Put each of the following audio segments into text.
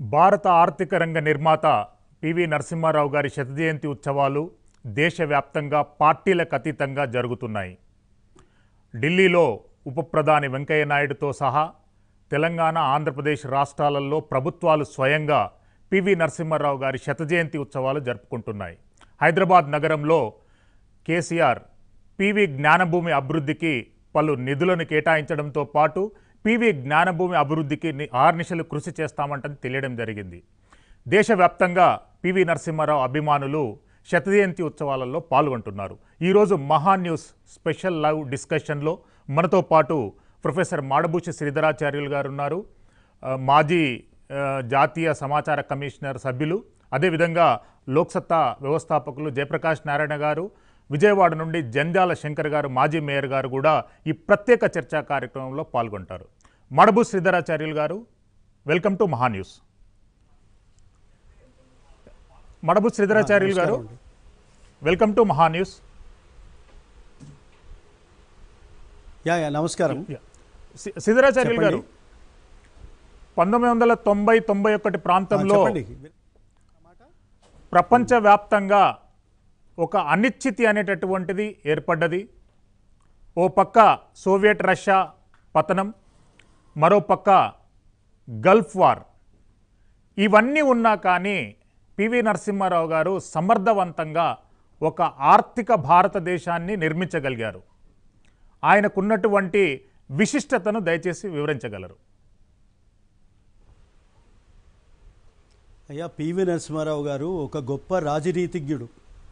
భారత ఆర్థిక రంగ నిర్మాత పివి నరసింహారావు గారి శత జయంతి ఉత్సవాలు దేశవ్యాప్తంగా పార్టీలకు అతీతంగా జరుగుతున్నాయి ఢిల్లీలో ఉప ప్రధాని వెంకయ్య నాయుడుతో సహా తెలంగాణ ఆంధ్రప్రదేశ్ రాష్ట్రాలలో ప్రభుత్వాలు స్వయంగా పివి నరసింహారావు గారి శత జయంతి ఉత్సవాలు జరుపుకుంటున్నాయి హైదరాబాద్ నగరంలో కేసీఆర్ పివి జ్ఞానభూమి అభివృద్ధికి పలు నిధులను కేటాయించడంతో పాటు పివి జ్ఞానభూమి అభివృద్ధికి ని- ఆర్నిశలు కృషి చేస్తామంటని తెలియడం జరిగింది దేశవ్యాప్తంగా పివి నరసింహారావు అభిమానులు శత జయంతి ఉత్సవాలలో పాల్గొంటున్నారు ఈరోజు మహా న్యూస్ స్పెషల్ లైవ్ డిస్కషన్లో మనతో పాటు ప్రొఫెసర్ మాడభూషి శ్రీధరాచార్యులు గారు ఉన్నారు ఆ, మాజీ ఆ, జాతీయ సమాచార కమిషనర్ సభ్యులు అదేవిధంగా లోక్సత్తా వ్యవస్థాపకులు జయప్రకాష్ నారాయణ గారు విజయవాడ నుండి జంధ్యాల శంకర్ గారు మాజీ మేయర్ గారు కూడా ఈ ప్రత్యేక చర్చా కార్యక్రమంలో పాల్గొంటారు మడబు శ్రీధరాచార్యులు గారు welcome to Maha news Madabu Sridharacharyulu గారు welcome to Maha news yeah yeah నమస్కారం సి- శ్రీధరాచార్యులు గారు చెప్పండి. పంతొమ్మిది వందల తొంభై తొంభై ఒకటి ఆ, ప్రాంతంలో చెప్పండి ప్రపంచవ్యాప్తంగా ఒక అనిశ్చితి అనేటటువంటిది ఏర్పడ్డది ఓ పక్క సోవియట్ రష్యా పతనం మరో పక్క గల్ఫ్ వార్ ఇవన్నీ ఉన్నా కానీ పివి నరసింహారావు గారు సమర్థవంతంగా ఒక ఆర్థిక భారతదేశాన్ని నిర్మించగలిగారు ఆయనకున్నటువంటి విశిష్టతను దయచేసి వివరించగలరు అయ్యా పివి నరసింహారావు గారు ఒక గొప్ప రాజనీతిజ్ఞుడు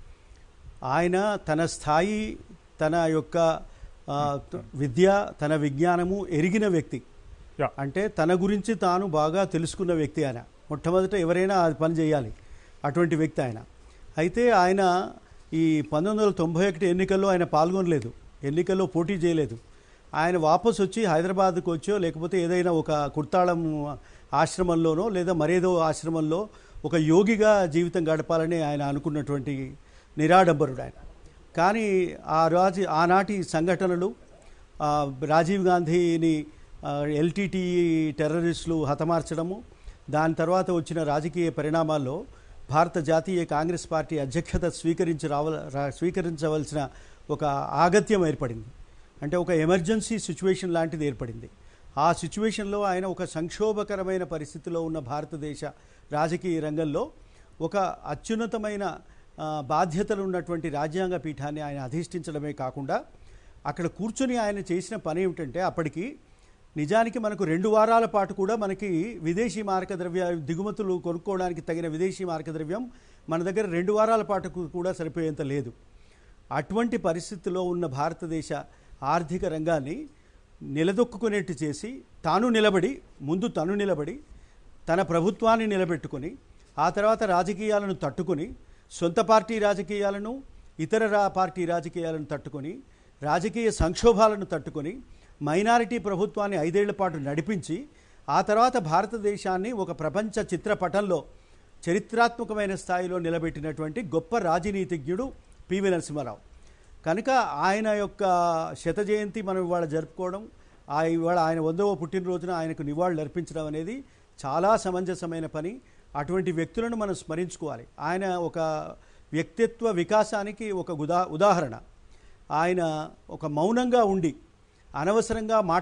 ఆయన తన స్థాయి తన యొక్క ఆ, త- విద్య తన విజ్ఞానము ఎరిగిన వ్యక్తి యా. అంటే తన గురించి తాను బాగా తెలుసుకున్న వ్యక్తి ఆయన మొట్టమొదట ఎవరైనా అది పని చేయాలి అటువంటి వ్యక్తి ఆయన అయితే ఆయన ఈ పంతొమ్మిది వందల తొంభై ఒకటి ఎన్నికల్లో ఆయన పాల్గొనలేదు ఎన్నికల్లో పోటీ చేయలేదు ఆయన వాపస్ వచ్చి హైదరాబాద్కు వచ్చో లేకపోతే ఏదైనా ఒక కుర్తాళం ఆశ్రమంలోనో లేదా మరేదో ఆశ్రమంలో ఒక యోగిగా జీవితం గడపాలని ఆయన అనుకున్నటువంటి నిరాడంబరుడు ఆయన కానీ ఆ రాజు ఆనాటి సంఘటనలు ఆ, రాజీవ్ గాంధీని ఎల్టీటీ టెర్రరిస్టులు హతమార్చడము దాని తర్వాత వచ్చిన రాజకీయ పరిణామాల్లో భారత జాతీయ కాంగ్రెస్ పార్టీ అధ్యక్షత స్వీకరించి రావ రా- స్వీకరించవలసిన ఒక ఆగత్యం ఏర్పడింది అంటే ఒక ఎమర్జెన్సీ సిచ్యువేషన్ లాంటిది ఏర్పడింది ఆ సిచ్యువేషన్లో ఆయన ఒక సంక్షోభకరమైన పరిస్థితిలో ఉన్న భారతదేశ రాజకీయ రంగంలో ఒక అత్యున్నతమైన ఆ, బాధ్యతలు ఉన్నటువంటి రాజ్యాంగ పీఠాన్ని ఆయన అధిష్ఠించడమే కాకుండా అక్కడ కూర్చొని ఆయన చేసిన పని ఏమిటంటే అప్పటికి నిజానికి మనకు రెండు వారాల పాటు కూడా మనకి విదేశీ మారక ద్రవ్య దిగుమతులు కొనుక్కోవడానికి తగిన విదేశీ మారక ద్రవ్యం మన దగ్గర రెండు వారాల పాటు కూడా సరిపోయేంత లేదు అటువంటి పరిస్థితిలో ఉన్న భారతదేశ ఆర్థిక రంగాన్ని నిలదొక్కునేట్టు చేసి తాను నిలబడి ముందు తను నిలబడి తన ప్రభుత్వాన్ని నిలబెట్టుకొని ఆ తర్వాత రాజకీయాలను తట్టుకొని సొంత పార్టీ రాజకీయాలను ఇతర రా పార్టీ రాజకీయాలను తట్టుకొని రాజకీయ సంక్షోభాలను తట్టుకొని మైనారిటీ ప్రభుత్వాన్ని ఐదేళ్ల పాటు నడిపించి ఆ తర్వాత భారతదేశాన్ని ఒక ప్రపంచ చిత్రపటంలో చరిత్రాత్మకమైన స్థాయిలో నిలబెట్టినటువంటి గొప్ప రాజనీతిజ్ఞుడు పివి నరసింహారావు కనుక ఆయన యొక్క శత జయంతి మనం ఇవాళ జరుపుకోవడం ఆ ఇవాళ ఆయన వందవ పుట్టినరోజున ఆయనకు నివాళులు అర్పించడం అనేది చాలా సమంజసమైన పని అటువంటి వ్యక్తులను మనం స్మరించుకోవాలి ఆయన ఒక వ్యక్తిత్వ వికాసానికి ఒక ఉదా ఉదాహరణ ఆయన ఒక మౌనంగా ఉండి అనవసరంగా మాట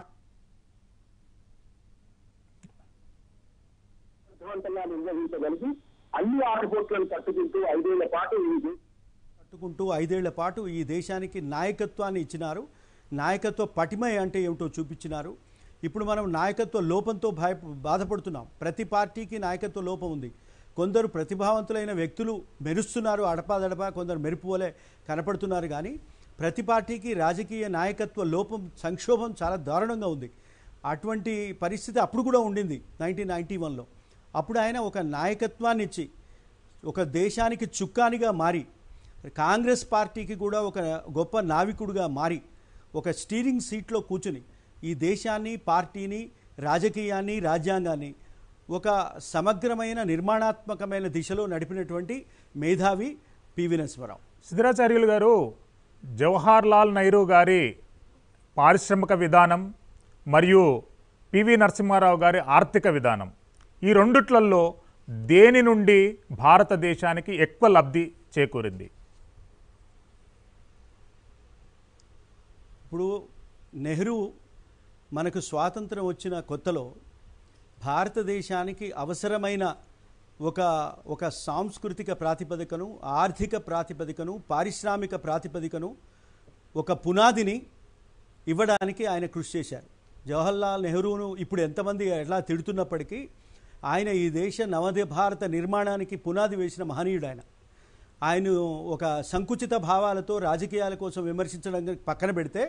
అర్థవంతంగా నిర్వహించగలిగి అన్ని ఆటుపోట్లను తట్టుకుంటూ ఐదేళ్ల పాటు ఈ దేశ పట్టుకుంటూ ఐదేళ్ల పాటు ఈ దేశానికి నాయకత్వాన్ని ఇచ్చినారు నాయకత్వ పటిమ అంటే ఏమిటో చూపించినారు ఇప్పుడు మనం నాయకత్వ లోపంతో భయ బాధపడుతున్నాం ప్రతి పార్టీకి నాయకత్వ లోపం ఉంది కొందరు ప్రతిభావంతులైన వ్యక్తులు మెరుస్తున్నారు అడపాదడపా కొందరు మెరుపు వలె కనపడుతున్నారు కానీ ప్రతి పార్టీకి రాజకీయ నాయకత్వ లోపం సంక్షోభం చాలా దారుణంగా ఉంది అటువంటి పరిస్థితి అప్పుడు కూడా ఉండింది నైన్టీన్ నైంటీ వన్లో అప్పుడు ఆయన ఒక నాయకత్వాన్ని ఇచ్చి ఒక దేశానికి చుక్కానిగా మారి కాంగ్రెస్ పార్టీకి కూడా ఒక గొప్ప నావికుడిగా మారి ఒక స్టీరింగ్ సీట్లో కూర్చుని ఈ దేశాన్ని పార్టీని రాజకీయాన్ని రాజ్యాంగాన్ని ఒక సమగ్రమైన నిర్మాణాత్మకమైన దిశలో నడిపినటువంటి మేధావి పివి నరసింహారావు సిద్ధరాచార్యులు గారు జవహర్ లాల్ నెహ్రూ గారి పారిశ్రామిక విధానం మరియు పివి నరసింహారావు గారి ఆర్థిక విధానం ఈ రెండిట్లలో దేని నుండి భారతదేశానికి ఎక్కువ లబ్ధి చేకూరింది ఇప్పుడు నెహ్రూ మనకు స్వాతంత్రం వచ్చిన కొత్తలో భారతదేశానికి అవసరమైన ఒక ఒక సాంస్కృతిక ప్రాతిపదికను ఆర్థిక ప్రాతిపదికను పారిశ్రామిక ప్రాతిపదికను ఒక పునాదిని ఇవ్వడానికి ఆయన కృషి చేశారు జవహర్లాల్ నెహ్రూను ఇప్పుడు ఎంతమంది ఎట్లా తిడుతున్నప్పటికీ ఆయన ఈ దేశ నవదే భారత నిర్మాణానికి పునాది వేసిన మహనీయుడు ఆయన ఆయన ఒక సంకుచిత భావాలతో రాజకీయాల కోసం విమర్శించడం పక్కన పెడితే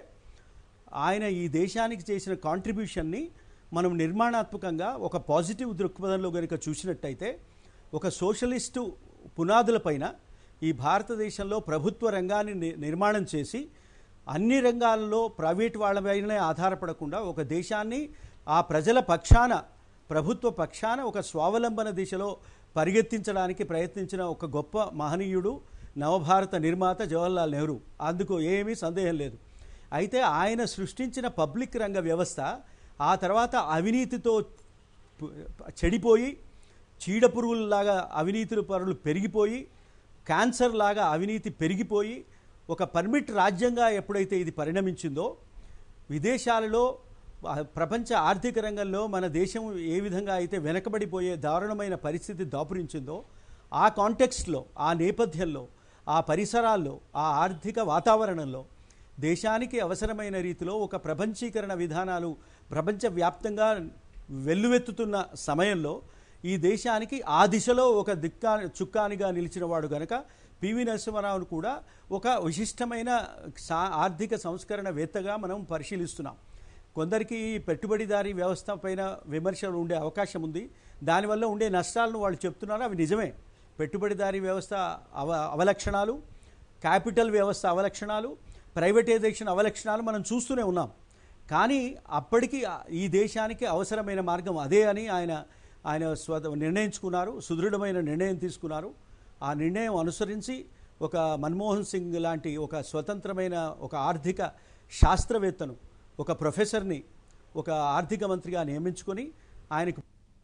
ఆయన ఈ దేశానికి చేసిన కాంట్రిబ్యూషన్ని మనం నిర్మాణాత్మకంగా ఒక పాజిటివ్ దృక్పథంలో కనుక చూసినట్టయితే ఒక సోషలిస్టు పునాదులపైన ఈ భారతదేశంలో ప్రభుత్వ రంగాన్ని ని- నిర్మాణం చేసి అన్ని రంగాల్లో ప్రైవేట్ వాళ్ళపైనే ఆధారపడకుండా ఒక దేశాన్ని ఆ ప్రజల పక్షాన ప్రభుత్వ పక్షాన ఒక స్వావలంబన దిశలో పరిగెత్తించడానికి ప్రయత్నించిన ఒక గొప్ప మహనీయుడు నవభారత నిర్మాత జవహర్లాల్ నెహ్రూ అందుకు ఏమీ సందేహం లేదు అయితే ఆయన సృష్టించిన పబ్లిక్ రంగ వ్యవస్థ ఆ తర్వాత అవినీతితో పు- చెడిపోయి చీడపురుగుల్లాగా అవినీతుల పరులు పెరిగిపోయి క్యాన్సర్ లాగా అవినీతి పెరిగిపోయి ఒక పర్మిట్ రాజ్యంగా ఎప్పుడైతే ఇది పరిణమించిందో విదేశాలలో ఆ, ప్రపంచ ఆర్థిక రంగంలో మన దేశం ఏ విధంగా అయితే వెనకబడిపోయే దారుణమైన పరిస్థితి దాపురించిందో ఆ కాంటెక్స్ట్లో ఆ నేపథ్యంలో ఆ పరిసరాల్లో ఆ ఆర్థిక వాతావరణంలో దేశానికి అవసరమైన రీతిలో ఒక ప్రపంచీకరణ విధానాలు ప్రపంచవ్యాప్తంగా వెల్లువెత్తుతున్న సమయంలో ఈ దేశానికి ఆ దిశలో ఒక దిక్కా చుక్కానిగా నిలిచిన వాడు గనక పివి నరసింహారావును కూడా ఒక విశిష్టమైన సా ఆర్థిక సంస్కరణవేత్తగా మనం పరిశీలిస్తున్నాం కొందరికి ఈ పెట్టుబడిదారీ వ్యవస్థ పైన విమర్శలు ఉండే అవకాశం ఉంది దానివల్ల ఉండే నష్టాలను వాళ్ళు చెప్తున్నారు అవి నిజమే పెట్టుబడిదారీ వ్యవస్థ అవ అవలక్షణాలు క్యాపిటల్ వ్యవస్థ అవలక్షణాలు ప్రైవేటైజేషన్ అవలక్షణాలు మనం చూస్తూనే ఉన్నాం కానీ అప్పటికి ఈ దేశానికి అవసరమైన మార్గం అదే అని ఆయన ఆయన స్వ నిర్ణయించుకున్నారు సుదృఢమైన నిర్ణయం తీసుకున్నారు ఆ నిర్ణయం అనుసరించి ఒక మన్మోహన్ సింగ్ లాంటి ఒక స్వతంత్రమైన ఒక ఆర్థిక శాస్త్రవేత్తను ఒక ప్రొఫెసర్ని ఒక ఆర్థిక మంత్రిగా నియమించుకొని ఆయనకు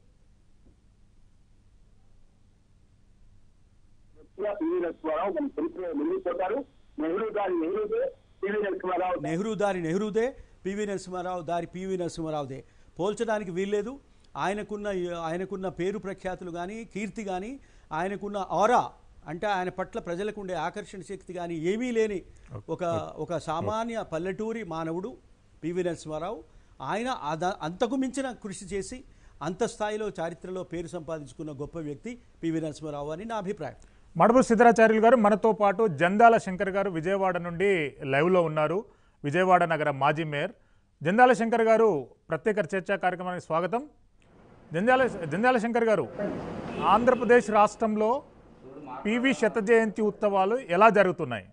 పివి నరసింహారావు మన చరిత్రలో మిగిలిపోతారు నెహ్రూ గారి నెహ్రూదే పివి నరసింహారావు నెహ్రూ దారి నెహ్రూదే పివి నరసింహారావు దారి పివి నరసింహారావుదే పోల్చడానికి వీల్లేదు ఆయనకున్న ఆయనకున్న పేరు ప్రఖ్యాతులు కానీ కీర్తి కానీ ఆయనకున్న ఆరా అంటే ఆయన పట్ల ప్రజలకు ఉండే ఆకర్షణ శక్తి కానీ ఏమీ లేని ఒక ఒక సామాన్య పల్లెటూరి మానవుడు పివి నరసింహారావు ఆయన అద- అంతకు మించిన కృషి చేసి అంత స్థాయిలో చారిత్రలో పేరు సంపాదించుకున్న గొప్ప వ్యక్తి పివి నరసింహారావు అని నా అభిప్రాయం మడబు సిద్ధరాచార్యులు గారు మనతో పాటు జందాల శంకర్ గారు విజయవాడ నుండి లైవ్లో ఉన్నారు విజయవాడ నగర మాజీ మేయర్ జందాల శంకర్ గారు ప్రత్యేక చర్చా కార్యక్రమానికి స్వాగతం జంజాల జంజాల శంకర్ గారు ఆంధ్రప్రదేశ్ రాష్ట్రంలో పివి శత జయంతి ఉత్సవాలు ఎలా జరుగుతున్నాయి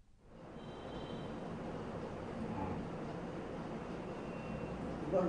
ఇవాళ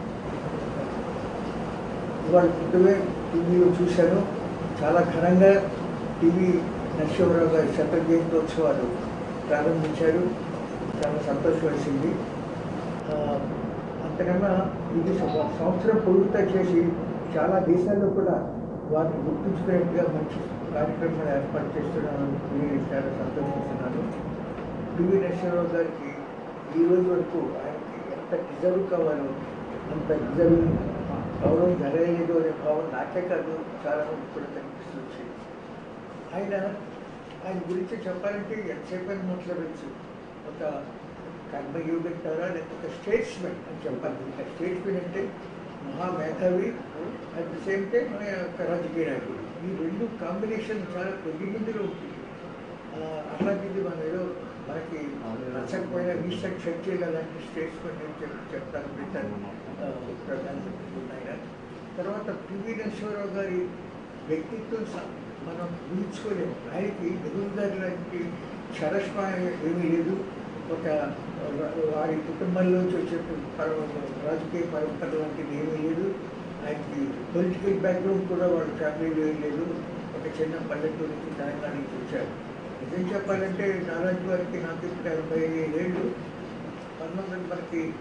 ఇవాళ పొద్దునే టీవీలో చూశాను చాలా ఘనంగా టీవీ నరసింహరావు గారి శత జయంతోత్సవాలు ప్రారంభించారు చాలా సంతోషం వేసింది ఆ, అంతకన్నా ఇది ఒక సంవత్సరం పొడుగుతా చేసి చాలా దేశాల్లో కూడా వారిని గుర్తుంచుకునేట్టుగా మంచి కార్యక్రమాలు ఏర్పాటు చేస్తున్నాను నేను చాలా సంతోషిస్తున్నాను పివి నరసింహరావు గారికి ఈ రోజు వరకు ఆయనకి ఎంత డిజర్వ్ కావాలో అంత డిజర్వ్ గౌరవం జరగలేదు అనే భావన నాకే కాదు చాలా మంది కూడా కనిపిస్తుంది ఆయన ఆయన గురించి చెప్పాలంటే ఎంతసేపు అని మాట్లాడచ్చు ఒక కర్మయోగి అంటారా లేకపోతే స్టేట్స్మెన్ అని చెప్పాలి ఇంకా స్టేట్స్మెన్ అంటే మహామేధావి అట్ ది సేమ్ టైం మన యొక్క రాజకీయ నాయకుడు ఈ రెండు కాంబినేషన్ చాలా కొద్ది మందిలో ఉంటుంది ఆ, అట్లాంటిది మనం ఏదో మనకి నచ్చకపోయినా రీసెర్చ్ చర్చలు అలాంటి స్టేట్స్మెన్ అని చెప్పి చెప్తాను బ్రిటన్ ఆ, ప్రధానమంత్రి ఆయన తర్వాత పివి నరసింహారావు గారి వ్యక్తిత్వం స- మనం ఊహించుకోలేము ఆయనకి నెహ్రూ గారి లాంటి చరస్మ ఏమీ లేదు ఒక ర- వారి కుటుంబంలోంచి వచ్చే పర- రాజకీయ పరంపర లాంటిది ఏమీ లేదు ఆయనకి పొలిటికల్ బ్యాక్గ్రౌండ్ కూడా వాళ్ళ ఫ్యామిలీలో ఏం లేదు ఒక చిన్న పల్లెటూరు నుంచి తెలంగాణ నుంచి వచ్చారు నిజం చెప్పాలంటే నారాజు గారికి నాకు ఇప్పుడు ఎనభై ఏళ్ళు పంతొమ్మిది వందల మనకి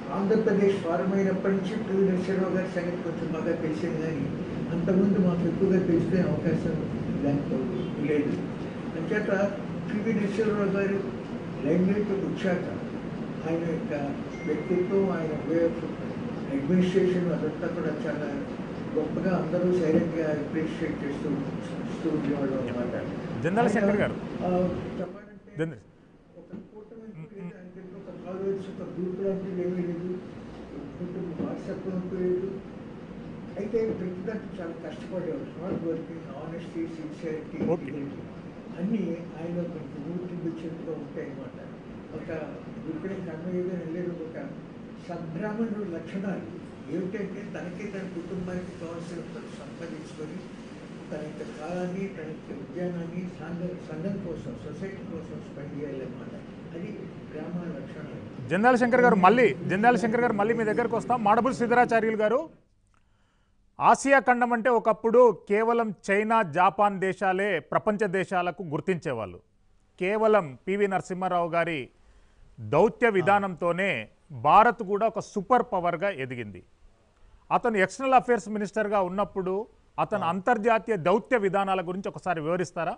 ఆంధ్రప్రదేశ్ ఫారం అయినప్పటి నుంచి పివి నరసింహరావు గారి సంగతి కొంచెం బాగా తెలిసింది కానీ అంతకుముందు మాకు ఎక్కువగా తెలుసుకునే అవకాశం దాంట్లో లేదు అంచేత పివి నరసింహరావు గారు లైమ్లైట్కి వచ్చాక ఆయన యొక్క వ్యక్తిత్వం ఆయన వే ఆఫ్ అడ్మినిస్ట్రేషన్ అదంతా కూడా చాలా గొప్పగా అందరూ సైలెంట్గా అప్రిషియేట్ చేస్తూ ఇస్తూ ఉండేవాళ్ళు అనమాట జంధ్యాల శంకర్ గారు. చెప్పాలంటే జన్- ఒక కూటమి అంటూ లేదు, ఆయనకి ఒక ఫాలోవర్స్ ఒక గ్రూప్ లాంటిది ఏమీ లేదు కుటుంబ వాట్సాప్ అంటూ లేదు అయితే ప్రతిదానికి చాలా కష్టపడేవాడు hard working honesty sincerity Okay. అన్నీ ఆయన కొంచెం ఊరికి వచ్చేట్టుగా ఉంటాయి అన్నమాట ఒక ఇప్పుడే కర్మయోగం వెళ్ళేది ఒక సద్బ్రాహ్మణుడు లక్షణాలు ఏమిటంటే తనకి తన కుటుంబానికి కావాల్సిన సంపాదించుకొని తన యొక్క కాలాన్ని తన యొక్క విజ్ఞానాన్ని సంఘం సంఘం కోసం సొసైటీ కోసం స్పెండ్ చేయాలన్నమాట అది బ్రాహ్మణ లక్షణాలు జంధ్యాల శంకర్ గారు మళ్ళీ జంధ్యాల శంకర్ గారు మళ్ళీ మీ దగ్గరకు వస్తాం మాడబుల్ సిద్ధరాచార్యులు గారు ఆసియా ఖండం అంటే ఒకప్పుడు కేవలం చైనా జాపాన్ దేశాలే ప్రపంచ దేశాలకు గుర్తించేవాళ్ళు కేవలం పివి నరసింహారావు గారి దౌత్య విధానంతోనే భారత్ కూడా ఒక సూపర్ పవర్గా ఎదిగింది అతను ఎక్స్టర్నల్ అఫేర్స్ మినిస్టర్గా ఉన్నప్పుడు అతను అంతర్జాతీయ దౌత్య విధానాల గురించి ఒకసారి వివరిస్తారా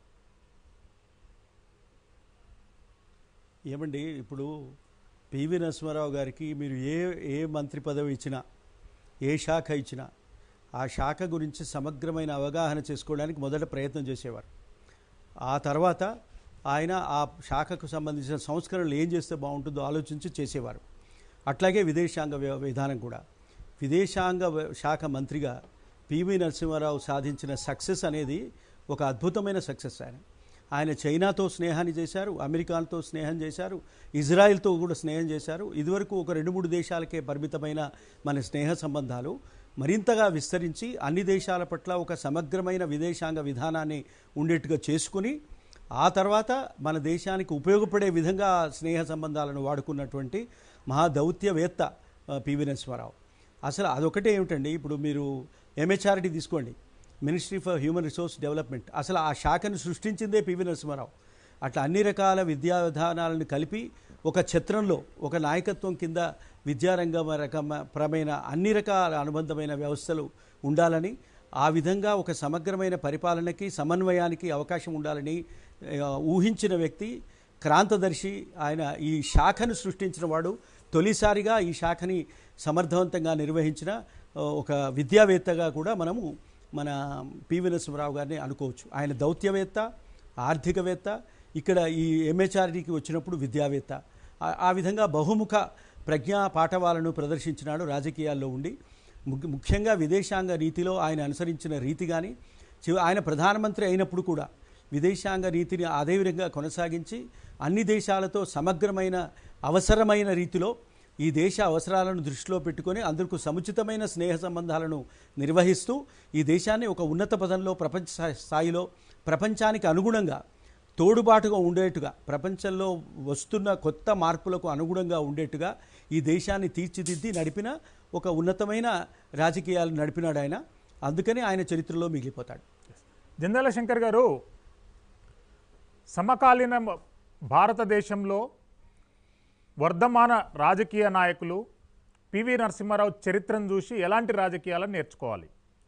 ఏమండి ఇప్పుడు పివి నరసింహారావు గారికి మీరు ఏ ఏ మంత్రి పదవి ఇచ్చినా ఏ శాఖ ఇచ్చినా ఆ శాఖ గురించి సమగ్రమైన అవగాహన చేసుకోవడానికి మొదట ప్రయత్నం చేసేవారు ఆ తర్వాత ఆయన ఆ శాఖకు సంబంధించిన సంస్కరణలు ఏం చేస్తే బాగుంటుందో ఆలోచించి చేసేవారు అట్లాగే విదేశాంగ వ్య- విధానం కూడా విదేశాంగ వ- శాఖ మంత్రిగా పివి నరసింహారావు సాధించిన సక్సెస్ అనేది ఒక అద్భుతమైన సక్సెస్ ఆయన ఆయన చైనాతో స్నేహాన్ని చేశారు అమెరికాతో స్నేహం చేశారు ఇజ్రాయెల్తో కూడా స్నేహం చేశారు ఇదివరకు ఒక రెండు మూడు దేశాలకే పరిమితమైన మన స్నేహ సంబంధాలు మరింతగా విస్తరించి అన్ని దేశాల పట్ల ఒక సమగ్రమైన విదేశాంగ విధానాన్ని ఉండేట్టుగా చేసుకుని ఆ తర్వాత మన దేశానికి ఉపయోగపడే విధంగా స్నేహ సంబంధాలను వాడుకున్నటువంటి మహా దౌత్యవేత్త ఆ, పివి నరసింహారావు అసలు అదొకటే ఏమిటండి ఇప్పుడు మీరు ఎంహెచ్ఆర్డి తీసుకోండి ministry for human resource development అసలు ఆ శాఖను సృష్టించిందే పివి నరసింహారావు అట్లా అన్ని రకాల విద్యా విధానాలను కలిపి ఒక ఛత్రంలో ఒక నాయకత్వం కింద విద్యారంగం రకమైన అన్ని రకాల అనుబంధమైన వ్యవస్థలు ఉండాలని ఆ విధంగా ఒక సమగ్రమైన పరిపాలనకి సమన్వయానికి అవకాశం ఉండాలని ఆ, ఊహించిన వ్యక్తి క్రాంతదర్శి ఆయన ఈ శాఖను సృష్టించిన వాడు తొలిసారిగా ఈ శాఖని సమర్థవంతంగా నిర్వహించిన ఆ, ఒక విద్యావేత్తగా కూడా మనము మన పివి నరసింహరావు గారిని అనుకోవచ్చు ఆయన దౌత్యవేత్త ఆర్థికవేత్త ఇక్కడ ఈ ఎంహెచ్ఆర్డీకి వచ్చినప్పుడు విద్యావేత్త ఆ- ఆ విధంగా బహుముఖ ప్రజ్ఞా పాఠవాలను ప్రదర్శించినాడు రాజకీయాల్లో ఉండి ముఖ్య- ముఖ్యంగా విదేశాంగ నీతిలో ఆయన అనుసరించిన రీతి కానీ చివ- ఆయన ప్రధానమంత్రి అయినప్పుడు కూడా విదేశాంగ నీతిని అదే విధంగా కొనసాగించి అన్ని దేశాలతో సమగ్రమైన అవసరమైన రీతిలో ఈ దేశ అవసరాలను దృష్టిలో పెట్టుకొని అందరికీ సముచితమైన స్నేహ సంబంధాలను నిర్వహిస్తూ ఈ దేశాన్ని ఒక ఉన్నత పదంలో ప్రపంచ స్థా- స్థాయిలో ప్రపంచానికి అనుగుణంగా తోడుబాటుగా ఉండేట్టుగా ప్రపంచంలో వస్తున్న కొత్త మార్పులకు అనుగుణంగా ఉండేట్టుగా ఈ దేశాన్ని తీర్చిదిద్ది నడిపిన ఒక ఉన్నతమైన రాజకీయాలు నడిపినాడు ఆయన అందుకని ఆయన చరిత్రలో మిగిలిపోతాడు జంధ్యాల శంకర్ గారు సమకాలీన భారతదేశంలో వర్ధమాన రాజకీయ నాయకులు పివి నరసింహారావు చరిత్రను చూసి ఎలాంటి రాజకీయాలను నేర్చుకోవాలి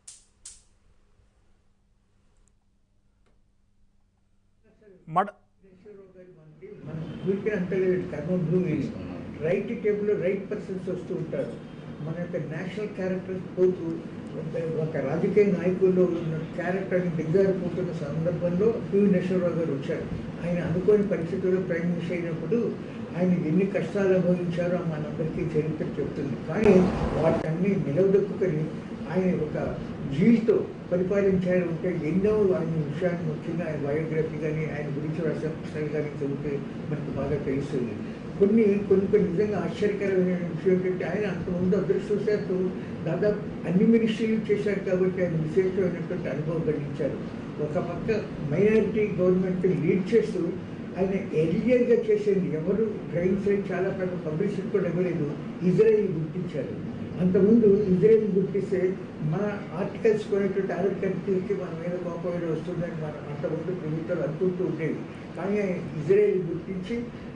మడ మన ఊరికి అంత లేదు కర్మభూమి రైట్ టేబుల్ రైట్ పర్సన్స్ వస్తూ ఉంటారు మన యొక్క నేషనల్ క్యారెక్టర్స్ పోతూ ఒక- ఒక రాజకీయ నాయకుల్లో ఉన్న క్యారెక్టర్ని దిగజారిపోతున్న సందర్భంలో పివి నరసింహరావు గారు వచ్చారు ఆయన అనుకోని పరిస్థితుల్లో ప్రైమ్ మినిస్టర్ అయినప్పుడు ఆయన ఎన్ని కష్టాలు అనుభవించారో మనందరికీ చరిత్ర చెప్తుంది కానీ వాటన్ని నిలవదొక్కుని ఆయన ఒక జీల్తో పరిపాలించారు అంటే ఎన్నో ఆయన విషయాన్ని ముఖ్యంగా ఆయన బయోగ్రఫీ కానీ ఆయన గురించి రాసిన పుస్తకాలు కానీ చదివితే మనకు బాగా తెలుస్తుంది కొన్ని కొన్ని కొన్ని నిజంగా ఆశ్చర్యకరమైన విషయం ఏంటంటే ఆయన అంతకుముందు అదృష్టవశాత్తు దాదాపు అన్ని మినిస్ట్రీలు చేశారు కాబట్టి ఆయన విశేషమైనటువంటి అనుభవం గడించారు ఒక పక్క మైనారిటీ గవర్నమెంట్ లీడ్ చేస్తూ ఆయన ఎలియర్గా చేసేది ఎవరు డ్రైవింగ్ సైడ్ చాలా పెద్ద పబ్లిసిటీ కూడా ఇవ్వలేదు ఇజ్రాయిల్ గుర్తించారు అంతకుముందు ఇజ్రాయిల్ గుర్తిస్తే మన ఆర్టికల్స్ కొనేటువంటి అరబ్ కంట్రీస్కి మన మీద కోపం మీద వస్తుందని మనం అంతకుముందు ప్రభుత్వాలు అనుకుంటూ ఉండేవి కానీ ఆయన ఇజ్రాయిల్ గుర్తించి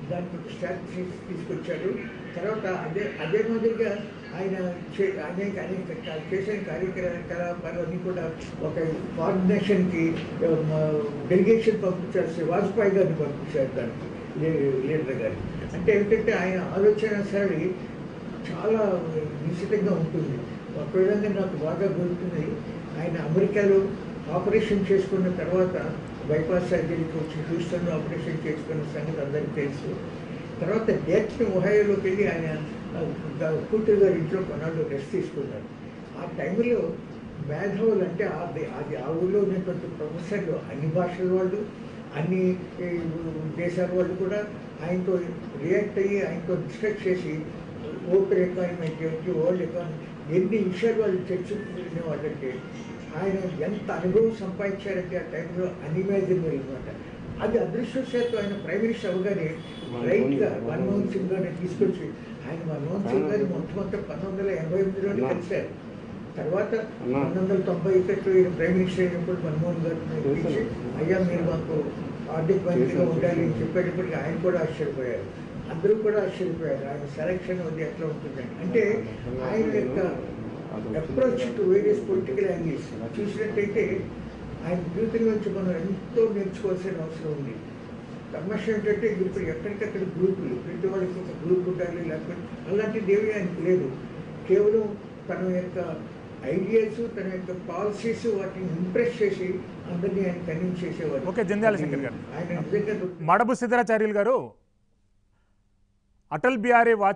దానికి ఒక స్ట్రాటజీస్ తీసుకొచ్చాడు తర్వాత అదే అదే మాదిరిగా ఆయన చే అనేక అనేక కా- చేసిన కార్యకలాపాలన్నీ కూడా ఒక కోఆర్డినేషన్కి డెలిగేషన్ పంపించారు శ్రీ వాజ్పేయి గారిని పంపించారు దానికి లీ- లీడర్ గారు అంటే ఏంటంటే ఆయన ఆలోచన సరళి చాలా నిశ్చితంగా ఉంటుంది ఒక విధంగా నాకు బాగా గుర్తుంది ఆయన అమెరికాలో ఆపరేషన్ చేసుకున్న తర్వాత బైపాస్ సర్జరీకి వచ్చి హ్యూస్టన్లో ఆపరేషన్ చేసుకున్న సంగతి అందరికీ తెలుసు తర్వాత డెత్ ఒహాయోలోకి వెళ్ళి ఆయన ఆ, గా- కూతురు గారి ఇంట్లో కొన్నాళ్ళు రెస్ట్ తీసుకున్నారు ఆ టైంలో మేధావులు అంటే ఆ దే- అది ఆ ఊళ్ళో ఉన్నటువంటి ప్రొఫెసర్లు అన్ని భాషల వాళ్ళు అన్ని ఈ, దేశాల వాళ్ళు కూడా ఆయనతో రియాక్ట్ అయ్యి ఆయనతో డిస్కస్ చేసి ఓపెన్ ఎకానమీ గురించి వరల్డ్ ఎకానమీ ఎన్ని విషయాలు వాళ్ళు చర్చించుకునే వాళ్ళంటే ఆయన ఎంత అనుభవం సంపాదించారంటే ఆ టైంలో అనిమాజినబుల్ అనమాట అది అదృష్టవశాత్తు ఆయన ప్రైమ్ మినిస్టర్ అవగానే రైట్గా మన్మోహన్ సింగ్ గారిని తీసుకొచ్చి ఆయన మన్మోహన్ సింగ్ గారిని మొట్టమొదటి పంతొమ్మిది వందల ఎనభై ఎనిమిదిలోనే కలిశారు తర్వాత పంతొమ్మిది వందల తొంభై ఒకటిలో ఈయన ప్రైమ్ మినిస్టర్ అయినప్పుడు మన్మోహన్ గారిని పిలిచి అయ్యా మీరు మాకు ఆర్థిక మంత్రిగా ఉండాలి అని చెప్పేటప్పటికి ఆయన కూడా ఆశ్చర్యపోయారు అందరూ కూడా ఆశ్చర్యపోయారు ఆయన సెలక్షన్ అది ఎట్లా ఉంటుందని అంటే ఆయన యొక్క approach to various political angles చూసినట్టయితే ఆయన జీవితం నుంచి మనం ఎంతో నేర్చుకోవాల్సిన అవసరం ఉంది తమాషా ఏంటంటే ఇప్పుడు ఎక్కడికక్కడ గ్రూపులు ప్రతి వాళ్ళకి ఒక గ్రూప్ ఉండాలి లేకపోతే అలాంటిది ఏమీ ఆయనకు లేదు కేవలం తన యొక్క ఐడియాస్ తన యొక్క పాలసీస్ వాటిని ఇంప్రెస్ చేసి అందరినీ ఆయన కన్విన్స్ చేసేవారు ఓకే, జంధ్యాల శంకర్ గారు. ఆయన నిజంగా మడబు సిద్ధరాచార్యులు గారు అటల్ బిహారీ వాజ్